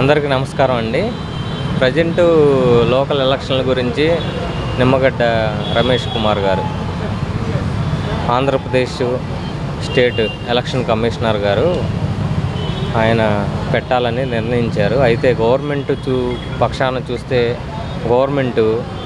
అందరికీ నమస్కారం అండి ప్రజెంటు లోకల్ ఎలక్షన్ల గురించి నిమ్మగడ్డ రమేష్ కుమార్ గారు ఆంధ్రప్రదేశ్ స్టేట్ ఎలక్షన్ కమిషనర్ గారు ఆయన పెట్టాలని నిర్ణయించారు అయితే గవర్నమెంట్ చూ పక్షాన చూస్తే గవర్నమెంట్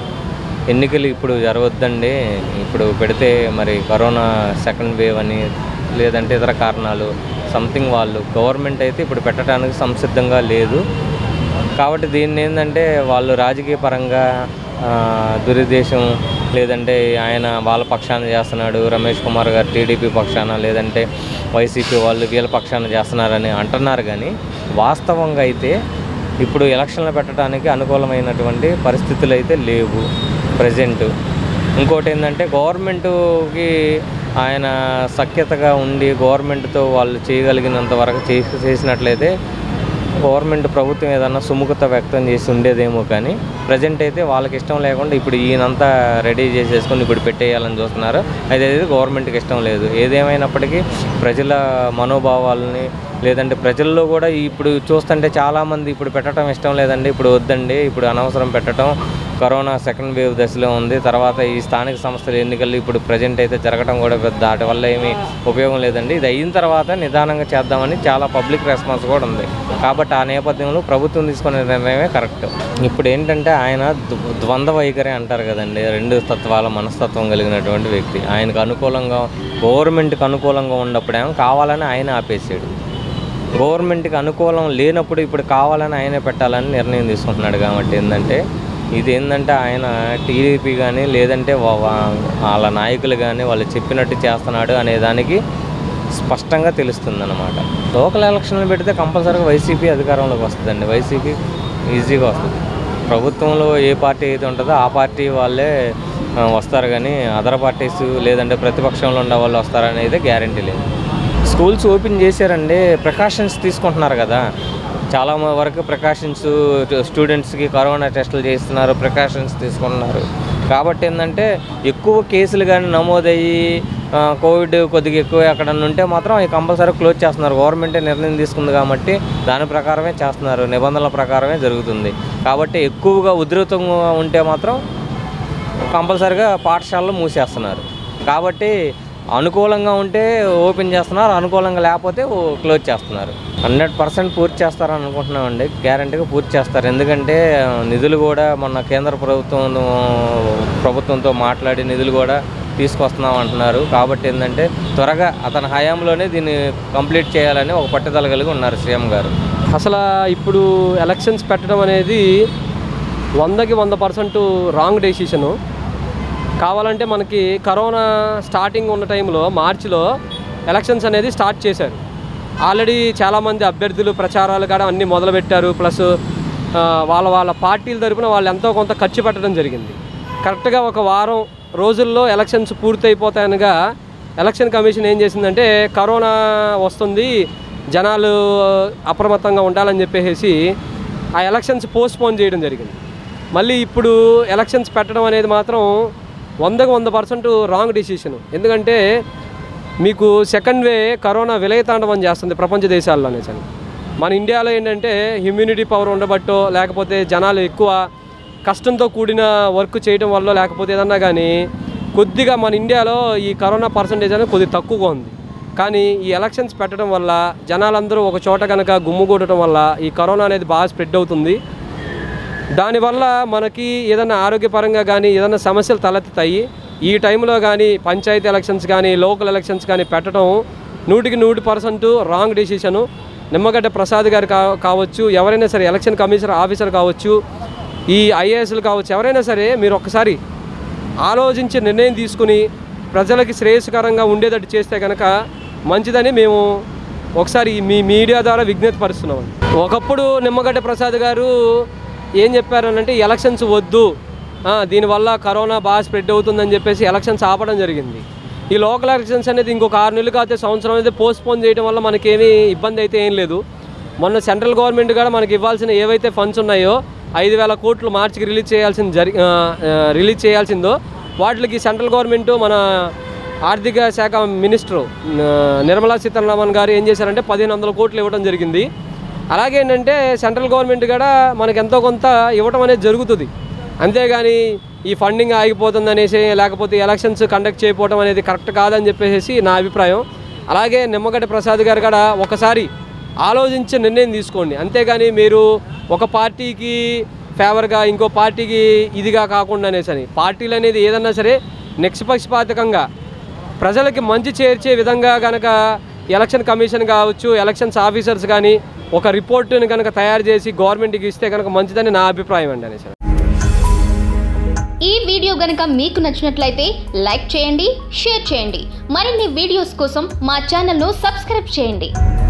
ఎన్నికలు ఇప్పుడు జరగొద్దండి ఇప్పుడు పెడితే మరి కరోనా సెకండ్ వేవ్ అని లేదంటే ఇతర కారణాలు సంథింగ్ వాళ్ళు గవర్నమెంట్ అయితే ఇప్పుడు పెట్టడానికి సంసిద్ధంగా లేదు కాబట్టి దీన్ని ఏంటంటే వాళ్ళు రాజకీయ పరంగా ఆ, దురుద్దేశం లేదంటే ఆయన వాళ్ళ పక్షాన చేస్తున్నాడు రమేష్ కుమార్ గారు టీడీపీ పక్షాన లేదంటే వైసీపీ వాళ్ళు వీళ్ళ పక్షాన చేస్తున్నారని అంటున్నారు కానీ వాస్తవంగా అయితే ఇప్పుడు ఎలక్షన్లు పెట్టడానికి అనుకూలమైనటువంటి పరిస్థితులు అయితే లేవు ప్రజెంట్ ఇంకోటి ఏంటంటే గవర్నమెంట్కి ఆయన సఖ్యతగా ఉండి గవర్నమెంట్తో వాళ్ళు చేయగలిగినంత వరకు చేసి చేసినట్లయితే గవర్నమెంట్ ప్రభుత్వం ఏదన్నా సుముఖత వ్యక్తం చేసి ఉండేదేమో కానీ ప్రజెంట్ అయితే వాళ్ళకి ఇష్టం లేకుండా ఇప్పుడు ఈయనంతా రెడీ చేసేసుకొని ఇప్పుడు పెట్టేయాలని చూస్తున్నారు అయితే అది గవర్నమెంట్కి ఇష్టం లేదు ఏదేమైనప్పటికీ ప్రజల మనోభావాలని లేదంటే ప్రజల్లో కూడా ఇప్పుడు చూస్తుంటే చాలామంది ఇప్పుడు పెట్టడం ఇష్టం లేదండి ఇప్పుడు వద్దండి ఇప్పుడు అనవసరం పెట్టడం కరోనా సెకండ్ వేవ్ దశలో ఉంది తర్వాత ఈ స్థానిక సంస్థల ఎన్నికలు ఇప్పుడు ప్రజెంట్ అయితే జరగడం కూడా పెద్ద దాటి వల్ల ఏమీ ఉపయోగం లేదండి ఇది అయిన తర్వాత నిదానంగా చేద్దామని చాలా పబ్లిక్ రెస్పాన్స్ కూడా ఉంది కాబట్టి ఆ నేపథ్యంలో ప్రభుత్వం తీసుకునే నిర్ణయమే కరెక్ట్ ఇప్పుడు ఏంటంటే ఆయన ద్వ- ద్వంద్వ వైఖరి అంటారు కదండి రెండు తత్వాల మనస్తత్వం కలిగినటువంటి వ్యక్తి ఆయనకు అనుకూలంగా గవర్నమెంట్కి అనుకూలంగా ఉన్నప్పుడేమో కావాలని ఆయన ఆపేసాడు గవర్నమెంట్కి అనుకూలం లేనప్పుడు ఇప్పుడు కావాలని ఆయనే పెట్టాలని నిర్ణయం తీసుకుంటున్నాడు కాబట్టి ఏంటంటే ఇది ఏంటంటే ఆయన టీడీపీ కానీ లేదంటే వా- వా- వాళ్ళ నాయకులు కానీ వాళ్ళు చెప్పినట్టు చేస్తున్నాడు అనే దానికి స్పష్టంగా తెలుస్తుంది అనమాట లోకల్ ఎలక్షన్లు పెడితే కంపల్సరీగా వైసీపీ అధికారంలోకి వస్తుందండి వైసీపీ ఈజీగా వస్తుంది ప్రభుత్వంలో ఏ పార్టీ అయితే ఉంటుందో ఆ పార్టీ వాళ్ళే ఆ, వస్తారు కానీ అదర్ పార్టీస్ లేదంటే ప్రతిపక్షంలో ఉన్న వాళ్ళు వస్తారనేది గ్యారంటీ లేదు స్కూల్స్ ఓపెన్ చేశారండి ప్రికాషన్స్ తీసుకుంటున్నారు కదా చాలా మ- వరకు ప్రికాషన్స్ స్టూడెంట్స్కి కరోనా టెస్టులు చేస్తున్నారు ప్రికాషన్స్ తీసుకుంటున్నారు కాబట్టి ఏంటంటే ఎక్కువ కేసులు కానీ నమోదయ్యి ఆ, కోవిడ్ కొద్దిగా ఎక్కువ ఎక్కడ ఉంటే మాత్రం అవి కంపల్సరీ క్లోజ్ చేస్తున్నారు గవర్నమెంటే నిర్ణయం తీసుకుంది కాబట్టి దాని ప్రకారమే చేస్తున్నారు నిబంధనల ప్రకారమే జరుగుతుంది కాబట్టి ఎక్కువగా ఉధృతంగా ఉంటే మాత్రం కంపల్సరిగా పాఠశాలలు మూసేస్తున్నారు కాబట్టి అనుకూలంగా ఉంటే ఓపెన్ చేస్తున్నారు అనుకూలంగా లేకపోతే ఓ- క్లోజ్ చేస్తున్నారు హండ్రెడ్ పర్సెంట్ పూర్తి చేస్తారని అనుకుంటున్నామండి గ్యారంటీగా పూర్తి చేస్తారు ఎందుకంటే ఆ, నిధులు కూడా మొన్న కేంద్ర ప్రభుత్వం ప్రభుత్వంతో మాట్లాడి నిధులు కూడా తీసుకొస్తున్నాం అంటున్నారు కాబట్టి ఏంటంటే త్వరగా అతని హయాంలోనే దీన్ని కంప్లీట్ చేయాలని ఒక పట్టుదల కలిగి ఉన్నారు సీఎం గారు అసలు ఇప్పుడు ఎలక్షన్స్ పెట్టడం అనేది వందకి వంద పర్సెంట్ రాంగ్ డెసిషను కావాలంటే మనకి కరోనా స్టార్టింగ్ ఉన్న టైంలో మార్చిలో ఎలక్షన్స్ అనేది స్టార్ట్ చేశారు ఆల్రెడీ చాలామంది అభ్యర్థులు ప్రచారాలు కూడా అన్నీ మొదలుపెట్టారు ప్లస్ ఆ, వాళ్ళ వాళ్ళ పార్టీల తరపున వాళ్ళు ఎంతో కొంత ఖర్చు పెట్టడం జరిగింది కరెక్ట్గా ఒక వారం రోజుల్లో ఎలక్షన్స్ పూర్తయిపోతాయనగా ఎలక్షన్ కమిషన్ ఏం చేసిందంటే కరోనా వస్తుంది జనాలు అప్రమత్తంగా ఉండాలని చెప్పేసి ఆ ఎలక్షన్స్ పోస్ట్పోన్ చేయడం జరిగింది మళ్ళీ ఇప్పుడు ఎలక్షన్స్ పెట్టడం అనేది మాత్రం వందకు వంద పర్సెంట్ రాంగ్ డిసిషన్ ఎందుకంటే మీకు సెకండ్ వే కరోనా విలయతాండవం చేస్తుంది ప్రపంచ దేశాల్లోనే సరే మన ఇండియాలో ఏంటంటే ఇమ్యూనిటీ పవర్ ఉండబట్టో లేకపోతే జనాలు ఎక్కువ కష్టంతో కూడిన వర్క్ చేయడం వల్ల లేకపోతే ఏదన్నా కానీ కొద్దిగా మన ఇండియాలో ఈ కరోనా పర్సంటేజ్ అనేది కొద్దిగా తక్కువగా ఉంది కానీ ఈ ఎలక్షన్స్ పెట్టడం వల్ల జనాలందరూ ఒక చోట కనుక గుమ్ముగూడటం వల్ల ఈ కరోనా అనేది బాగా స్ప్రెడ్ అవుతుంది దానివల్ల మనకి ఏదైనా ఆరోగ్యపరంగా కానీ ఏదైనా సమస్యలు తలెత్తుతాయి ఈ టైంలో కానీ పంచాయతీ ఎలక్షన్స్ కానీ లోకల్ ఎలక్షన్స్ కానీ పెట్టడం నూటికి నూటి percent wrong decision Nimmagadda Prasad గారు కా కావచ్చు ఎవరైనా సరే ఎలక్షన్ కమిషనర్ ఆఫీసర్ కావచ్చు ఈ ఐఏఎస్లు కావచ్చు ఎవరైనా సరే మీరు ఒక్కసారి ఆలోచించి నిర్ణయం తీసుకుని ప్రజలకి శ్రేయస్కరంగా ఉండేటట్టు చేస్తే కనుక మంచిదని మేము ఒకసారి మీ మీడియా ద్వారా విజ్ఞప్తి పరుస్తున్నాం ఒకప్పుడు నిమ్మగడ్డ ప్రసాద్ గారు ఏం చెప్పారనంటే ఎలక్షన్స్ వద్దు ఆ, దీనివల్ల కరోనా బాగా స్ప్రెడ్ అవుతుందని చెప్పేసి ఎలక్షన్స్ ఆపడం జరిగింది ఈ లోకల్ ఎలక్షన్స్ అనేది ఇంకొక ఆరు నెలలు కాకపోతే సంవత్సరం అనేది పోస్ట్పోన్ చేయడం వల్ల మనకేమీ ఇబ్బంది అయితే ఏం లేదు మొన్న సెంట్రల్ గవర్నమెంట్ కూడా మనకి ఇవ్వాల్సిన ఏవైతే ఫండ్స్ ఉన్నాయో ఐదు వేల కోట్లు మార్చికి రిలీజ్ చేయాల్సింది జరి ఆ, ఆ, రిలీజ్ చేయాల్సిందో వాటికి సెంట్రల్ గవర్నమెంట్ మన ఆర్థిక శాఖ మినిస్టరు ఆ, నిర్మలా సీతారామన్ గారు ఏం చేశారంటే పదిహేను వందల కోట్లు ఇవ్వడం జరిగింది అలాగే ఏంటంటే సెంట్రల్ గవర్నమెంట్ కూడా మనకి ఎంతో కొంత ఇవ్వటం అనేది జరుగుతుంది అంతేగాని ఈ ఫండింగ్ ఆగిపోతుంది అనేసి లేకపోతే ఎలక్షన్స్ కండక్ట్ చేయకపోవడం అనేది కరెక్ట్ కాదని చెప్పేసి నా అభిప్రాయం అలాగే నిమ్మగడ్డ ప్రసాద్ గారు కూడా ఒకసారి ఆలోచించి నిర్ణయం తీసుకోండి అంతేగాని మీరు ఒక పార్టీకి ఫేవర్గా ఇంకో పార్టీకి ఇదిగా కాకుండా అనేసి అని పార్టీలు అనేది ఏదన్నా సరే నిష్పక్షపాతకంగా ప్రజలకి మంచి చేర్చే విధంగా కనుక ఎలక్షన్ కమిషన్ కావచ్చు ఎలక్షన్స్ ఆఫీసర్స్ కానీ ఒక రిపోర్టుని కనుక తయారు చేసి గవర్నమెంట్కి ఇస్తే కనుక మంచిదని నా అభిప్రాయం అండి అనేసి ఈ వీడియో గనుక మీకు నచ్చినట్లయితే లైక్ చేయండి షేర్ చేయండి మరిన్ని వీడియోస్ కోసం మా ఛానల్ను సబ్స్క్రైబ్ చేయండి